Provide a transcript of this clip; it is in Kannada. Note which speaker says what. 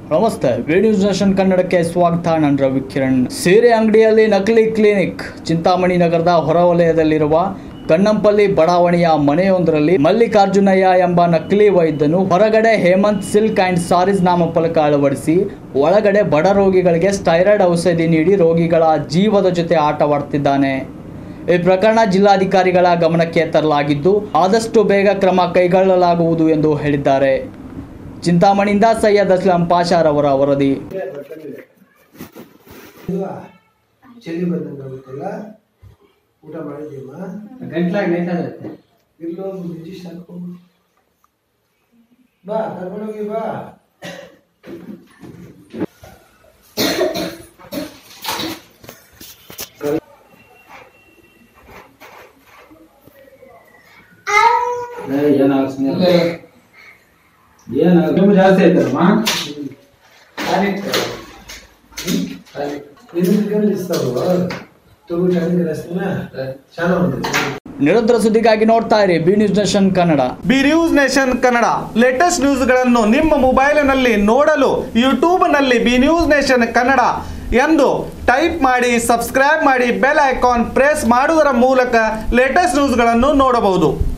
Speaker 1: ನಮಸ್ತೆ ವಿ ನ್ಯೂಸ್ ನೇಷನ್ ಕನ್ನಡಕ್ಕೆ ಸ್ವಾಗತ ನಾನು ರವಿ ಕಿರಣ್ ಸೀರೆ ಅಂಗಡಿಯಲ್ಲಿ ನಕಲಿ ಕ್ಲಿನಿಕ್ ಚಿಂತಾಮಣಿ ನಗರದ ಹೊರವಲಯದಲ್ಲಿರುವ ಕಣ್ಣಂಪಲ್ಲಿ ಬಡಾವಣೆಯ ಮನೆಯೊಂದರಲ್ಲಿ ಮಲ್ಲಿಕಾರ್ಜುನಯ್ಯ ಎಂಬ ನಕಲಿ ವೈದ್ಯನು ಹೊರಗಡೆ ಹೇಮಂತ್ ಸಿಲ್ಕ್ ಅಂಡ್ ಸಾರೀಸ್ ನಾಮಫಲಕ ಅಳವಡಿಸಿ ಒಳಗಡೆ ಬಡ ರೋಗಿಗಳಿಗೆ ಸ್ಟೈರಾಯ್ಡ್ ಔಷಧಿ ನೀಡಿ ರೋಗಿಗಳ ಜೀವದ ಜೊತೆ ಆಟವಾಡ್ತಿದ್ದಾನೆ ಈ ಪ್ರಕರಣ ಜಿಲ್ಲಾಧಿಕಾರಿಗಳ ಗಮನಕ್ಕೆ ತರಲಾಗಿದ್ದು ಆದಷ್ಟು ಬೇಗ ಕ್ರಮ ಕೈಗೊಳ್ಳಲಾಗುವುದು ಎಂದು ಹೇಳಿದ್ದಾರೆ ಚಿಂತಾಮಣಿಯಿಂದ ಸೈಯದ್ ಅಸ್ಲಾಂ ಪಾಷಾರವರ ವರದಿ
Speaker 2: ಇಲ್ವಾ ಚಳಿ ಬಂದಂಗೆ ಆಗುತ್ತಲ್ಲ ಊಟ ಮಾಡಿದ್ದೀಮ್ಮ
Speaker 3: ಗಂಟ್ಲಾಗ ನೇತಾಗುತ್ತೆ
Speaker 2: ಇಲ್ಲೋ ಒಂದು ರಿಜಿಸ್ಟ್ ಹಾಕೋ ಬಾ ಕರ್ಕೊಂಡೋಗಿ ಬಾ
Speaker 3: ಏನಾಗ ಏನಾಗ ತುಂಬ ಜಾಸ್ತಿ ಆಯ್ತಲ್ಲಮ್ಮ
Speaker 2: ನಿನ್ನ ಇಸ್ತಾವ ತಗೋ ಚೆನ್ನಾಗಿ ರಸ್ತೆನ ಚೆನ್ನಾಗಿ ఉంటుంది
Speaker 1: ನಿರಂತರ ಸುದ್ದಿಗಾಗಿ ನೋಡ್ತಾ ಇರಿ B news nation Kannada
Speaker 4: B news nation Kannada latest ನ್ಯೂಸ್ಗಳನ್ನು ನಿಮ್ಮ ಮೊಬೈಲಿನಲ್ಲಿ ನೋಡಲು ಯೂಟ್ಯೂಬ್ನಲ್ಲಿ ಬಿ ನ್ಯೂಸ್ ನೇಷನ್ ಕನ್ನಡ ಎಂದು ಟೈಪ್ ಮಾಡಿ ಸಬ್ಸ್ಕ್ರೈಬ್ ಮಾಡಿ ಬೆಲ್ ಐಕಾನ್ ಪ್ರೆಸ್ ಮಾಡುವುದರ ಮೂಲಕ ಲೇಟೆಸ್ಟ್ ನ್ಯೂಸ್ಗಳನ್ನು ನೋಡಬಹುದು